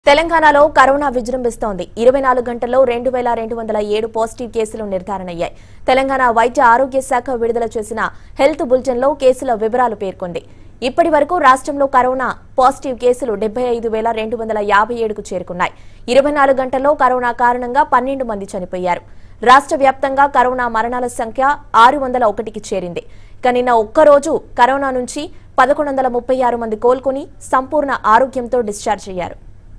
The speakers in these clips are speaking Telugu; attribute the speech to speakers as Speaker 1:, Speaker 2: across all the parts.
Speaker 1: తెలంగాణలో కరోనా విజృంభిస్తోంది ఇరవై నాలుగు గంటల్లో రెండు వేల రెండు వందల ఏడు పాజిటివ్ కేసులు నిర్ధారణయ్యాయి తెలంగాణ వైద్య ఆరోగ్య శాఖ విడుదల చేసిన హెల్త్ బులెటిన్లో కేసుల వివరాలు పేర్కొంది ఇప్పటి వరకు రాష్ట్రంలో కరోనా పాజిటివ్ కేసులు డెబ్బై ఐదు వేల రెండు వందల యాభై ఏడుకు చేరుకున్నాయి ఇరవై నాలుగు గంటల్లో కరోనా కారణంగా పన్నెండు మంది చనిపోయారు రాష్ట్ర వ్యాప్తంగా కరోనా మరణాల సంఖ్య ఆరు వందల ఒకటికి చేరింది ఇక నిన్న ఒక్కరోజు కరోనా నుంచి పదకొండు వందల ముప్పై ఆరు మంది కోలుకుని సంపూర్ణ ఆరోగ్యంతో డిశ్చార్జ్ అయ్యారు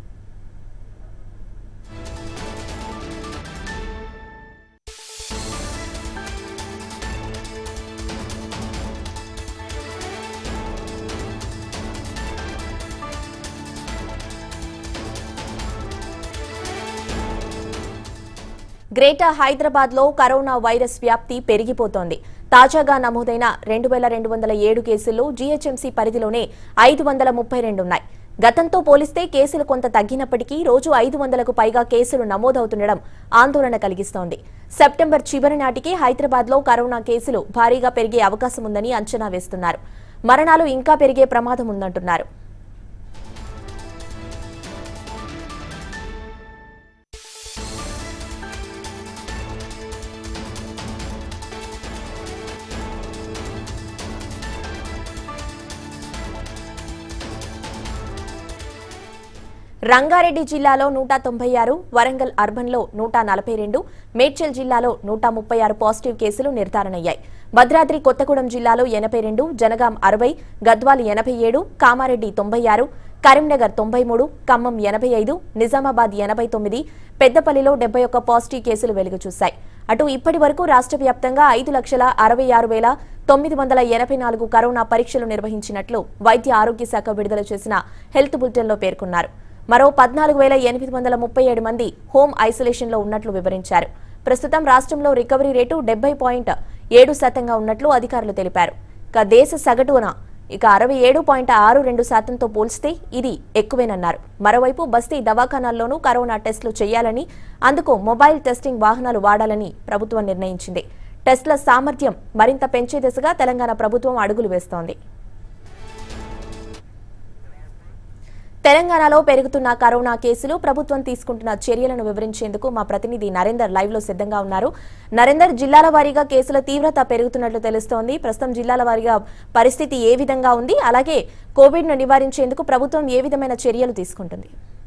Speaker 1: గ్రేటర్ హైదరాబాద్ లో కరోనా వైరస్ వ్యాప్తి పెరిగిపోతోంది తాజాగా నమోదైన రెండు వేల రెండు వందల ఏడు కేసుల్లో జీహెచ్ఎంసీ పరిధిలోనే ఐదు వందల ముప్పై రెండు ఉన్నాయి గతంతో పోలిస్తే కేసులు కొంత తగ్గినప్పటికీ రోజు ఐదు వందలకు పైగా కేసులు నమోదవుతుండడం ఆందోళన కలిగిస్తోంది సెప్టెంబర్ చివరి నాటికి హైదరాబాద్ లో కరోనా కేసులు భారీగా పెరిగే అవకాశం ఉందని అంచనా వేస్తున్నారు మరణాలు ఇంకా పెరిగే ప్రమాదం ఉందంటున్నారు రంగారెడ్డి జిల్లాలో నూట తొంభై ఆరు వరంగల్ అర్బన్లో నూట నలభై రెండు మేడ్చల్ జిల్లాలో నూట ముప్పై ఆరు పాజిటివ్ కేసులు నిర్ధారణయ్యాయి భద్రాద్రి కొత్తగూడెం జిల్లాలో ఎనభై రెండు జనగాం అరవై గద్వాల్ ఎనభై ఏడు కామారెడ్డి తొంభై ఆరు కరీంనగర్ తొంభై మూడు ఖమ్మం ఎనభై ఐదు నిజామాబాద్ ఎనభై తొమ్మిది పెద్దపల్లిలో డెబ్బై ఒక్క పాజిటివ్ కేసులు వెలుగు చూశాయి అటు ఇప్పటి వరకు రాష్ట్ర వ్యాప్తంగా ఐదు లక్షల అరవై ఆరు వేల తొమ్మిది వందల ఎనభై నాలుగు కరోనా పరీక్షలు నిర్వహించినట్లు వైద్య ఆరోగ్య శాఖ విడుదల చేసిన హెల్త్ బులెటిన్లో పేర్కొన్నారు మరో పద్నాలుగు వేల ఎనిమిది వందల ముప్పై ఏడు మంది హోమ్ ఐసోలేషన్లో ఉన్నట్లు వివరించారు ప్రస్తుతం రాష్ట్రంలో రికవరీ రేటు డెబ్బై పాయింట్ ఏడు శాతంగా ఉన్నట్లు అధికారులు తెలిపారు ఇక దేశ సగటున ఇక అరవై ఏడు పాయింట్ ఆరు రెండు శాతంతో పోల్చితే ఇది ఎక్కువేనన్నారు మరోవైపు బస్తీ దవాఖానాల్లోనూ కరోనా టెస్టులు చేయాలని అందుకు మొబైల్ టెస్టింగ్ వాహనాలు వాడాలని ప్రభుత్వం నిర్ణయించింది టెస్టుల సామర్థ్యం మరింత పెంచే దిశగా తెలంగాణ ప్రభుత్వం అడుగులు వేస్తోంది తెలంగాణలో పెరుగుతున్న కరోనా కేసులు ప్రభుత్వం తీసుకుంటున్న చర్యలను వివరించేందుకు మా ప్రతినిధి నరేందర్ లైవ్ లో సిద్ధంగా ఉన్నారు నరేందర్ జిల్లాల వారీగా కేసుల తీవ్రత పెరుగుతున్నట్లు తెలుస్తోంది ప్రస్తుతం జిల్లాల వారీగా పరిస్థితి ఏ విధంగా ఉంది అలాగే కోవిడ్ ను నివారించేందుకు ప్రభుత్వం ఏ విధమైన చర్యలు తీసుకుంటుంది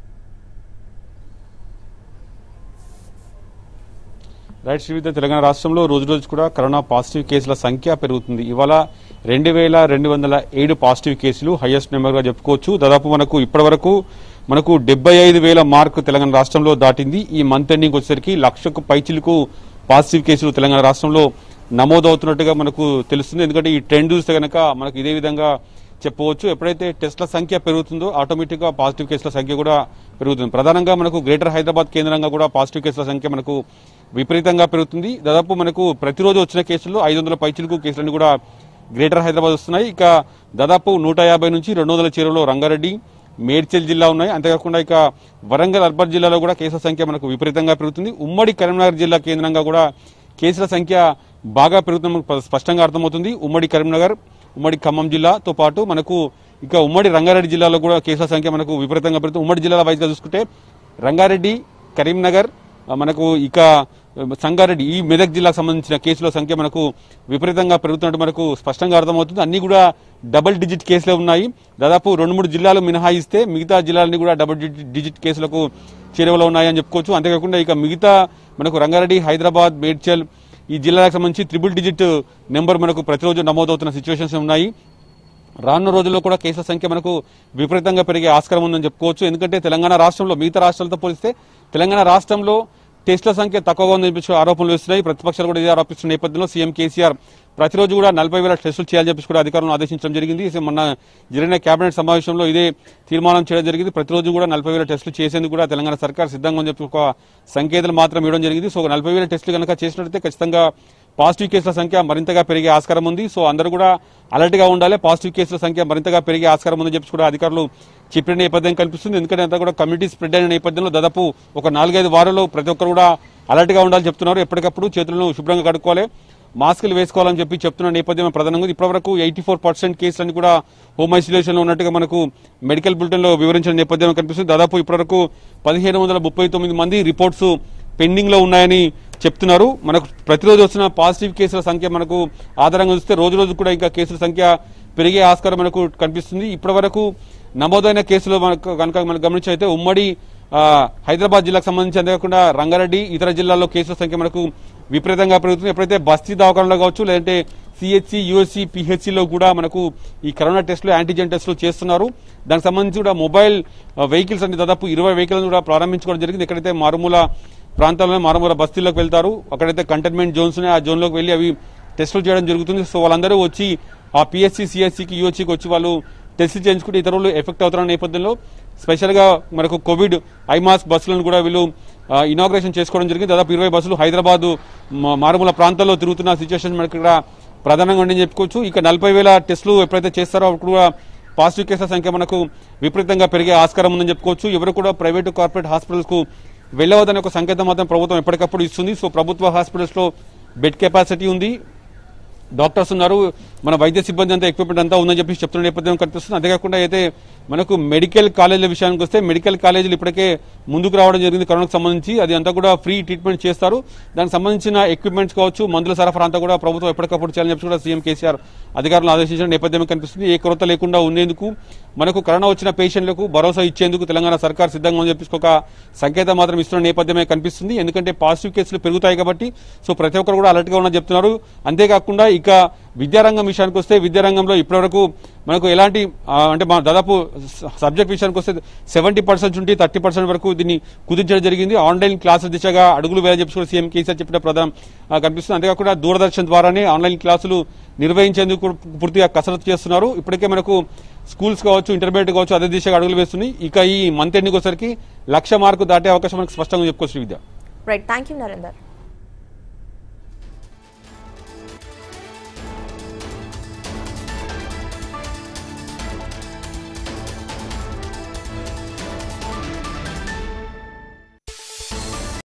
Speaker 2: రైట్ శ్రీవిద్య తెలంగాణ రాష్ట్రంలో రోజు రోజు కూడా కరోనా పాజిటివ్ కేసుల సంఖ్య పెరుగుతుంది ఇవాళ రెండు వేల రెండు వందల ఏడు పాజిటివ్ కేసులు హైయెస్ట్ నెంబర్గా చెప్పుకోవచ్చు దాదాపు మనకు ఇప్పటివరకు మనకు డెబ్బై ఐదు వేల మార్కు తెలంగాణ రాష్ట్రంలో దాటింది ఈ మంత్ ఎండింగ్ వచ్చేసరికి లక్షకు పైచిలకు పాజిటివ్ కేసులు తెలంగాణ రాష్ట్రంలో నమోదవుతున్నట్టుగా మనకు తెలుస్తుంది ఎందుకంటే ఈ ట్రెండ్ చూస్తే కనుక మనకు ఇదే విధంగా చెప్పవచ్చు ఎప్పుడైతే టెస్ట్ల సంఖ్య పెరుగుతుందో ఆటోమేటిక్ గా పాజిటివ్ కేసుల సంఖ్య కూడా పెరుగుతుంది ప్రధానంగా మనకు గ్రేటర్ హైదరాబాద్ కేంద్రంగా కూడా పాజిటివ్ కేసుల సంఖ్య మనకు విపరీతంగా పెరుగుతుంది దాదాపు మనకు ప్రతిరోజు వచ్చిన కేసుల్లో ఐదు వందల పైచిలకు కేసులన్నీ కూడా గ్రేటర్ హైదరాబాద్ వస్తున్నాయి ఇక దాదాపు నూట యాభై నుంచి రెండు వందల చేరువలో రంగారెడ్డి మేడ్చల్ జిల్లా ఉన్నాయి అంతేకాకుండా ఇక వరంగల్ అర్బన్ జిల్లాలో కూడా కేసుల సంఖ్య మనకు విపరీతంగా పెరుగుతుంది ఉమ్మడి కరీంనగర్ జిల్లా కేంద్రంగా కూడా కేసుల సంఖ్య బాగా పెరుగుతున్న మనకు స్పష్టంగా అర్థమవుతుంది ఉమ్మడి కరీంనగర్ ఉమ్మడి ఖమ్మం జిల్లాతో పాటు మనకు ఇక ఉమ్మడి రంగారెడ్డి జిల్లాలో కూడా కేసుల సంఖ్య మనకు విపరీతంగా పెరుగుతుంది ఉమ్మడి జిల్లాల వైజ్గా చూసుకుంటే రంగారెడ్డి కరీంనగర్ ఆ, మనకు ఇక సంగారెడ్డి ఈ మెదక్ జిల్లాకు సంబంధించిన కేసుల సంఖ్య మనకు విపరీతంగా పెరుగుతున్నట్టు మనకు స్పష్టంగా అర్థమవుతుంది అన్ని కూడా డబుల్ డిజిట్ కేసులే ఉన్నాయి దాదాపు రెండు మూడు జిల్లాలు మినహాయిస్తే మిగతా జిల్లాలన్నీ కూడా డబుల్ డిజిట్ డిజిట్ కేసులకు చేరువలో ఉన్నాయని చెప్పుకోవచ్చు అంతేకాకుండా ఇక మిగతా మనకు రంగారెడ్డి హైదరాబాద్ మేడ్చల్ ఈ జిల్లాలకు సంబంధించి త్రిబుల్ డిజిట్ నెంబర్ మనకు ప్రతిరోజు నమోదవుతున్న సిచ్యువేషన్స్ ఉన్నాయి రానున్న రోజుల్లో కూడా కేసుల సంఖ్య మనకు విపరీతంగా పెరిగే ఆస్కారం ఉందని చెప్పుకోవచ్చు ఎందుకంటే తెలంగాణ రాష్ట్రంలో మిగతా రాష్ట్రాలతో పోలిస్తే తెలంగాణ రాష్ట్రంలో టెస్టుల సంఖ్య తక్కువగా ఉందని చెప్పి ఆరోపణలు వస్తున్నాయి ప్రతిపక్షాలు కూడా ఇదే ఆరోపిస్తున్న నేపథ్యంలో సీఎం కేసీఆర్ ప్రతిరోజు కూడా నలభై వేల టెస్టులు చేయాలని చెప్పి కూడా అధికారులను ఆదేశించడం జరిగింది ఇది మొన్న జరిగిన కేబినెట్ సమావేశంలో ఇదే తీర్మానం చేయడం జరిగింది ప్రతిరోజు కూడా నలభై వేల టెస్టులు చేసేందుకు కూడా తెలంగాణ సర్కార్ సిద్ధంగా అని చెప్పి ఒక సంకేతాలు మాత్రం ఇవ్వడం జరిగింది సో నలభై వేల టెస్టులు కనుక చేసినట్లయితే ఖచ్చితంగా పాజిటివ్ కేసుల సంఖ్య మరింతగా పెరిగే ఆస్కారం ఉంది సో అందరూ కూడా అలర్ట్ గా ఉండాలి పాజిటివ్ కేసుల సంఖ్య మరింతగా పెరిగే ఆస్కారం ఉందని చెప్పి కూడా అధికారులు చెప్పిన నేపథ్యం కనిపిస్తుంది ఎందుకంటే అంతా కూడా కమ్యూనిటీ స్ప్రెడ్ అయిన నేపథ్యంలో దాదాపు ఒక నాలుగైదు వారాల్లో ప్రతి ఒక్కరు కూడా అలర్ట్ గా ఉండాలని చెప్తున్నారు ఎప్పటికప్పుడు చేతులను శుభ్రంగా కడుక్కోవాలి మాస్కులు వేసుకోవాలని చెప్పి చెప్తున్న నేపథ్యం ప్రధానంగా ఉంది. ఇప్పటివరకు ఎయిటీ ఫోర్ పర్సెంట్ కేసులన్నీ కూడా హోమ్ ఐసోలేషన్ లో ఉన్నట్టుగా మనకు మెడికల్ బులెటిన్ లో వివరించిన నేపథ్యం కనిపిస్తుంది దాదాపు ఇప్పటివరకు పదిహేను వందల ముప్పై తొమ్మిది మంది రిపోర్ట్స్ పెండింగ్ లో ఉన్నాయని చెప్తున్నారు మనకు ప్రతిరోజు వస్తున్న పాజిటివ్ కేసుల సంఖ్య మనకు ఆధారంగా చూస్తే రోజు రోజు కూడా ఇంకా కేసుల సంఖ్య పెరిగే ఆస్కారం మనకు కనిపిస్తుంది ఇప్పటివరకు నమోదైన కేసులు మనకు కనుక మనం గమనించైతే ఉమ్మడి ఆ, హైదరాబాద్ జిల్లాకు సంబంధించి అంతేకాకుండా రంగారెడ్డి ఇతర జిల్లాల్లో కేసుల సంఖ్య మనకు విపరీతంగా పెరుగుతుంది ఎప్పుడైతే బస్తీ దవాఖానలో కావచ్చు లేదంటే సిహెచ్సి యుఎస్సి పిహెచ్సిలో కూడా మనకు ఈ కరోనా టెస్టులు యాంటీజెన్ టెస్టులు చేస్తున్నారు దానికి సంబంధించి కూడా మొబైల్ వెహికల్స్ అంటే దాదాపు ఇరవై వెహికల్స్ కూడా ప్రారంభించుకోవడం జరిగింది ఎక్కడైతే మారుమూల ప్రాంతాల్లో మారుమూల బస్తీల్లోకి వెళ్తారు అక్కడైతే కంటైన్మెంట్ జోన్స్ ఉన్నాయి ఆ జోన్లోకి వెళ్ళి అవి టెస్టులు చేయడం జరుగుతుంది సో వాళ్ళందరూ వచ్చి ఆ పిఎస్సి సిఎస్సికి యూహెచ్సికి వచ్చి వాళ్ళు టెస్టులు చేయించుకుంటే ఇతరులు ఎఫెక్ట్ అవుతున్న నేపథ్యంలో స్పెషల్గా మనకు కోవిడ్ ఐమాస్క్ బస్సులను కూడా వీళ్ళు ఇనాగ్రేషన్ చేసుకోవడం జరిగింది దాదాపు ఇరవై బస్సులు హైదరాబాద్ మ- మారుమూల ప్రాంతాల్లో తిరుగుతున్న సిచ్యువేషన్ మనకి ఇక్కడ ప్రధానంగా ఉందని చెప్పుకోవచ్చు ఇక నలభై వేల టెస్టులు ఎప్పుడైతే చేస్తారో అప్పుడు కూడా పాజిటివ్ కేసుల సంఖ్య మనకు విపరీతంగా పెరిగే ఆస్కారం ఉందని చెప్పుకోవచ్చు ఎవరు కూడా ప్రైవేటు కార్పొరేట్ హాస్పిటల్స్ కు వెళ్ళవద్దనే ఒక సంకేతం మాత్రం ప్రభుత్వం ఎప్పటికప్పుడు ఇస్తుంది సో ప్రభుత్వ హాస్పిటల్స్ లో బెడ్ కెపాసిటీ ఉంది డాక్టర్స్ ఉన్నారు మన వైద్య సిబ్బంది అంతా ఎక్విప్మెంట్ అంతా ఉందని చెప్పి చెప్తున్న నేపథ్యం కనిపిస్తుంది అంతేకాకుండా అయితే మనకు మెడికల్ కాలేజీల విషయానికి వస్తే మెడికల్ కాలేజీలు ఇప్పటికే ముందుకు రావడం జరిగింది కరోనాకు సంబంధించి అది అంతా కూడా ఫ్రీ ట్రీట్మెంట్ చేస్తారు దానికి సంబంధించిన ఎక్విప్మెంట్స్ కావచ్చు మందుల సరఫరా అంతా కూడా ప్రభుత్వం ఎప్పటికప్పుడు చేయాలని చెప్పి కూడా సీఎం కేసీఆర్ అధికారులను ఆదేశించిన నేపథ్యం కనిపిస్తుంది ఏ కొరత లేకుండా ఉండేందుకు మనకు కరోనా వచ్చిన పేషెంట్లకు భరోసా ఇచ్చేందుకు తెలంగాణ సర్కార్ సిద్ధంగా ఉందని చెప్పి ఒక సంకేతం మాత్రం ఇస్తున్న నేపథ్యమే కనిపిస్తుంది ఎందుకంటే పాజిటివ్ కేసులు పెరుగుతాయి కాబట్టి సో ప్రతి ఒక్కరు కూడా అలర్ట్ గా ఉన్న చెప్తున్నారు అంతేకాకుండా ఇక విద్యారంగం విషయానికి వస్తే విద్యారంగంలో ఇప్పటివరకు మనకు ఎలాంటి ఆ, అంటే మా దాదాపు సబ్జెక్ట్ విషయానికి వస్తే సెవెంటీ పర్సెంట్ నుండి థర్టీ పర్సెంట్ వరకు దీన్ని కుదించడం జరిగింది ఆన్లైన్ క్లాసుల దిశగా అడుగులు వేయాలని చెప్పి కూడా సీఎం కేసీఆర్ చెప్పిన ప్రధానం ఆ, కనిపిస్తుంది అంతేకాకుండా దూరదర్శన్ ద్వారానే ఆన్లైన్ క్లాసులు నిర్వహించేందుకు కూడా పూర్తిగా కసరత్తు చేస్తున్నారు ఇప్పటికే మనకు స్కూల్స్ కావచ్చు ఇంటర్మీడియట్ కావచ్చు అదే దిశగా అడుగులు వేస్తున్నాయి ఇక ఈ మంత్ ఎండింగ్ వచ్చరికి లక్ష మార్కు దాటే అవకాశం మనకు స్పష్టంగా చెప్పుకోవచ్చు విద్య
Speaker 1: రైట్ థ్యాంక్ యూ నరేందర్